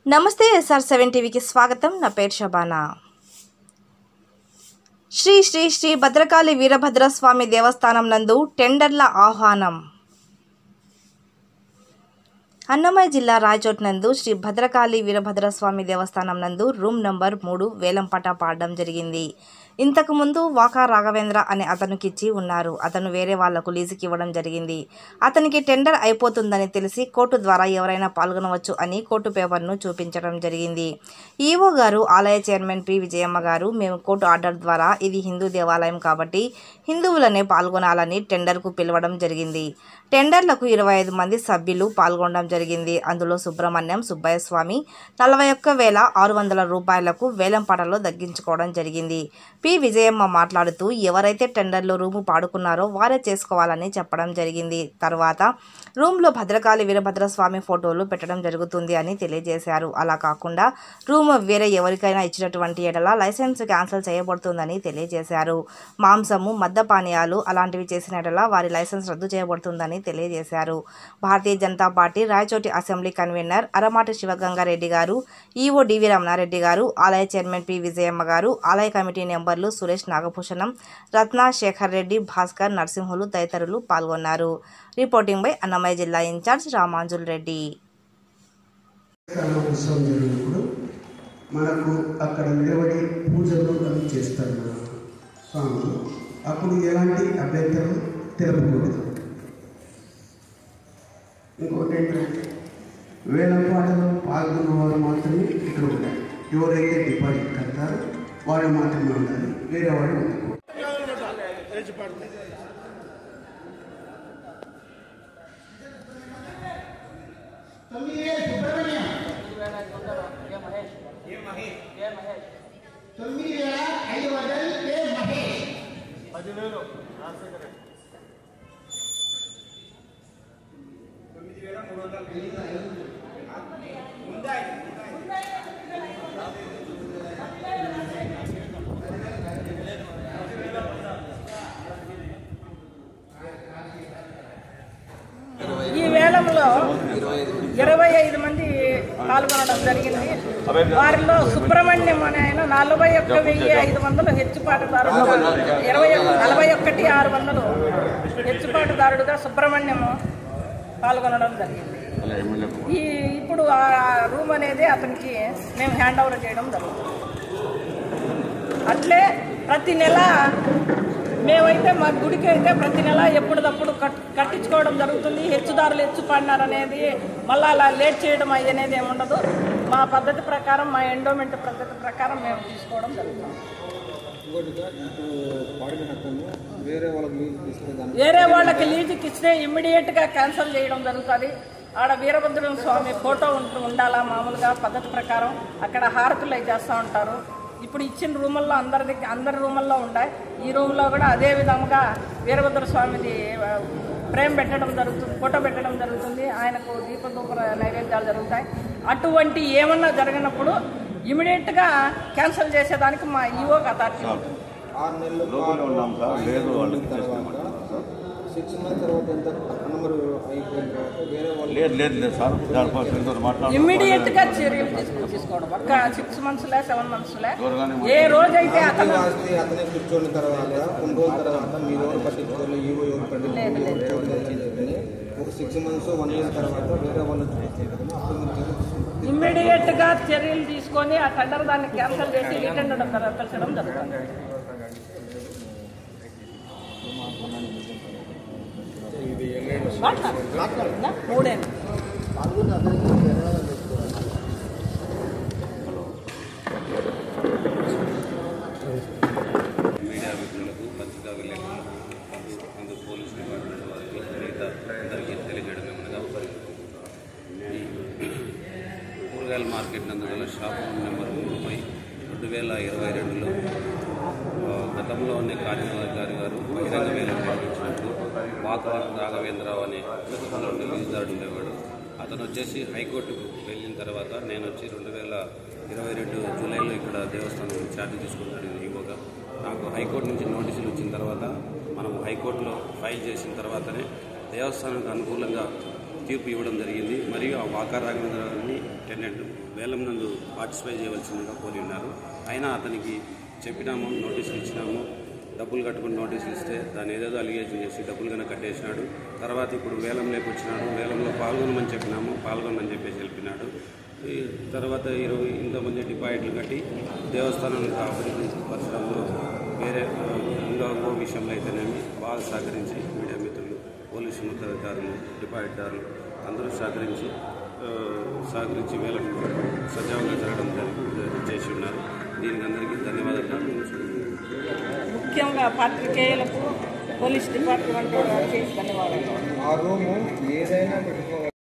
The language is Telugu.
నమస్తే ఎస్ఆర్ సెవెన్ టీవీకి స్వాగతం నా పేరు శబానా శ్రీ శ్రీ శ్రీ భద్రకాళి వీరభద్రస్వామి దేవస్థానం నందు టెండర్ల ఆహ్వానం అన్నమయ్య జిల్లా రాయచోట్ నందు శ్రీ భద్రకాళి వీరభద్రస్వామి దేవస్థానం నందు రూమ్ నంబర్ మూడు వేలంపాట పాడడం జరిగింది ఇంతకు ముందు వాకా రాఘవేంద్ర అనే అతనుకిచ్చి ఉన్నారు అతను వేరే వాళ్లకు లీజుకి ఇవ్వడం జరిగింది అతనికి టెండర్ అయిపోతుందని తెలిసి కోర్టు ద్వారా ఎవరైనా పాల్గొనవచ్చు అని కోర్టు పేపర్ను చూపించడం జరిగింది ఈవో గారు ఆలయ చైర్మన్ పి విజయమ్మ గారు మేము కోర్టు ఆర్డర్ ద్వారా ఇది హిందూ దేవాలయం కాబట్టి హిందువులనే పాల్గొనాలని టెండర్కు పిలవడం జరిగింది టెండర్లకు ఇరవై ఐదు మంది సభ్యులు పాల్గొనడం జరిగింది అందులో సుబ్రహ్మణ్యం సుబ్బయ్య స్వామి నలభై ఒక్క వేల ఆరు వందల రూపాయలకు వేలంపాటలో దగ్గించుకోవడం జరిగింది పి విజయమ్మ మాట్లాడుతూ ఎవరైతే టెండర్లో రూము పాడుకున్నారో వారే చేసుకోవాలని చెప్పడం జరిగింది తర్వాత రూమ్లో భద్రకాళి వీరభద్రస్వామి ఫోటోలు పెట్టడం జరుగుతుంది అని తెలియజేశారు అలా కాకుండా రూమ్ వేరే ఎవరికైనా ఇచ్చినటువంటి ఎడల లైసెన్స్ క్యాన్సిల్ చేయబడుతుందని తెలియజేశారు మాంసము మద్యపానీయాలు అలాంటివి చేసిన ఎడల వారి లైసెన్స్ రద్దు చేయబడుతుందని తెలియజేశారు Bharatiya Janata Party Rayachoti assembly convener Aramati Sivaganga Reddy garu EO డివి రమణారెడ్డి గారు ఆలయ చైర్మన్ పి విజయమ్మ గారు ఆలయ కమిటీ మెంబర్లు సురేష్ నాగభూషణం రత్న శేఖర్ రెడ్డి భాస్కర్ నరసింహులు తదితరులు పాల్గొన్నారు రిపోర్టింగ్ బై అన్నమయ్య జిల్లా ఇన్ఛార్జ్ రామాంజుల్ రెడ్డి దేవస్థానం ఉత్సవం జరిగినప్పుడు మనకు అక్కడ నిలబడి పూజలు అవి చేస్తారు మన స్వామి అప్పుడు ఎలాంటి అభ్యంతరం తెలపకూడదు ఇంకొకటి ఏంటంటే వేలంపాటలో పాల్గొన్న వారు మాత్రమే ఇక్కడ ఉండాలి ఎవరైతే డిపాజిట్ కడతారో వారు మాత్రమే ఉండాలి వేరే వాడు ఉండకూడదు ఈ వేలంలో ఇరవై ఐదు మంది పాల్గొనడం జరిగింది వారిలో సుబ్రహ్మణ్యం అనే ఆయన నలభై ఒక్క వెయ్యి ఐదు వందలు హెచ్చుపాటుదారుడుగా ఇరవై నలభై ఒక్కటి ఆరు వందలు హెచ్చుపాటుదారుడుగా సుబ్రహ్మణ్యము పాల్గొనడం జరిగింది ఈ ఇప్పుడు ఆ రూమ్ అనేది అతనికి మేము హ్యాండ్ ఓవర్ చేయడం జరుగుతుంది అట్లే ప్రతి నెల మేమైతే మా గుడికి అయితే ప్రతి నెల ఎప్పటికప్పుడు కట్ కట్టించుకోవడం జరుగుతుంది హెచ్చుదారులు హెచ్చు పడినారు అనేది మళ్ళీ అలా లేట్ చేయడం అయ్యి అనేది ఏమి ఉండదు మా పద్ధతి ప్రకారం మా ఎండోమెంట్ పద్ధతి ప్రకారం మేము తీసుకోవడం జరుగుతుంది ఇంకోటిగా ఇప్పుడు పాడిన అతను వేరే వాళ్ళకి లీజ్ తీసుకునే దానికి వేరే వాళ్ళకి లీజుకి ఇస్తే ఇమ్మీడియట్గా క్యాన్సిల్ చేయడం జరుగుతుంది ఆడ వీరభద్రం స్వామి ఫోటో ఉంటు ఉండాలా మామూలుగా పద్ధతి ప్రకారం అక్కడ హారతులు అవి చేస్తూ ఉంటారు ఇప్పుడు ఇచ్చిన రూముల్లో అందరి దగ్గర అందరి రూముల్లో ఉన్నాయి ఈ రూమ్లో కూడా అదే విధంగా వీరభద్ర స్వామిది ఆ, ఫ్రేమ్ పెట్టడం జరుగుతుంది ఫోటో పెట్టడం జరుగుతుంది ఆయనకు దీపదూప నైవేద్యాలు జరుగుతాయి అటువంటి ఏమన్నా జరిగినప్పుడు ఇమీడియట్గా క్యాన్సిల్ చేసేదానికి మా ఈవోకి అథారిటీ ఉంటుంది ఆరు నెలలు లోపలే ఉన్నాం సార్ లేదు వాళ్ళకి తర్వాత సిక్స్ మంత్స్ తర్వాత ఎంత నెంబర్ అయిపోయిన తర్వాత వేరే వాళ్ళు లేదు లేదు లేదు సార్ దానికోసం ఇంత మాట్లాడుతున్నాం ఇమ్మీడియట్ గా చర్యలు తీసుకు- తీసుకోవడం ఒక్క సిక్స్ మంత్స్ లే సెవెన్ మంత్స్ లే త్వరగానే ఏ రోజైతే అతను ఆస్తి అతనే కూర్చొని తర్వాత కొన్ని రోజుల తర్వాత మీరు ఎవరు పట్టించుకోవాలి ఈవో ఎవరు పట్టించుకోవాలి ఒక సిక్స్ మంత్స్ వన్ ఇయర్ తర్వాత వేరే వాళ్ళు చూపిస్తారు కదా అప్పుడు మీరు చర్యలు తీసుకుంటారు. ఇమ్మీడియట్ గా చర్యలు తీసుకొని ఆ టెండర్ దాన్ని క్యాన్సిల్ చేసి రిటర్న్ పెట్టడం జరుగుతుంది మాట్లాడు, మాట్లాడుతుందా? మూడేళ్ళు మీడియా మిత్రులకు పత్రికా విలేకరులకు అందుకు పోలీస్ డిపార్ట్మెంట్ వారికి మిగతా అందరికీ తెలియజేయడం ఏమనగా ఈ కూరగాయల మార్కెట్ నందు గల షాప్ నెంబర్ మూడుపై రెండు వేల ఇరవై రెండులో ఆ, గతంలోనే కార్యనిర్వాహకారి గారు బహిరంగ వేలం నిర్వహించినప్పుడు వాక రాఘవేంద్రరావు అనే గతంలో రిలీజ్దారుడు ఉండేవాడు అతను వచ్చేసి హైకోర్టుకు వెళ్ళిన తర్వాత నేను వచ్చి రెండు వేల ఇరవై రెండు జూలైలో ఇక్కడ దేవస్థానం ఛార్జ్ తీసుకున్నాడు ఈవోగా నాకు హైకోర్టు నుంచి నోటీసులు వచ్చిన తర్వాత మనం హైకోర్టులో ఫైల్ చేసిన తర్వాతనే దేవస్థానానికి అనుకూలంగా తీర్పు ఇవ్వడం జరిగింది మరియు ఆ వాకా రాఘవేంద్రని టెనెంట్ వేలం నందు పార్టిసిపై చేయవలసిందిగా కోరి ఉన్నారు అయినా అతనికి చెప్పినాము నోటీసులు ఇచ్చినాము డబ్బులు కట్టుకుని నోటీసులు ఇస్తే దాన్ని ఏదేదో అలిగేషన్ చేసి డబ్బులు కనుక కట్టేసినాడు తర్వాత ఇప్పుడు వేలం లేకొచ్చినాడు వేలంలో పాల్గొనమని చెప్పినాము పాల్గొనమని చెప్పేసి తెలిపినాడు ఈ తర్వాత ఇరవై ఇంతమంది డిపాజిట్లు కట్టి దేవస్థానానికి అభివృద్ధి పరచడంలో వేరే ఆ, ఇంకో ఇంకో విషయంలో అయితేనేమి బాగా సహకరించి మీడియా మిత్రులు పోలీసు ఉన్నతాధికారులు డిపాజిట్దారులు అందరూ సహకరించి ఆ, సహకరించి వేలకు సజావుగా జరగడం జరిగి చేసి ఉన్నారు దీనికి అందరికీ ధన్యవాదాలు ముఖ్యంగా పాత్రికేయులకు పోలీస్ డిపార్ట్మెంట్ వారికి ధన్యవాదాలు ఆ రూము ఏదైనా పెట్టుకోగలరు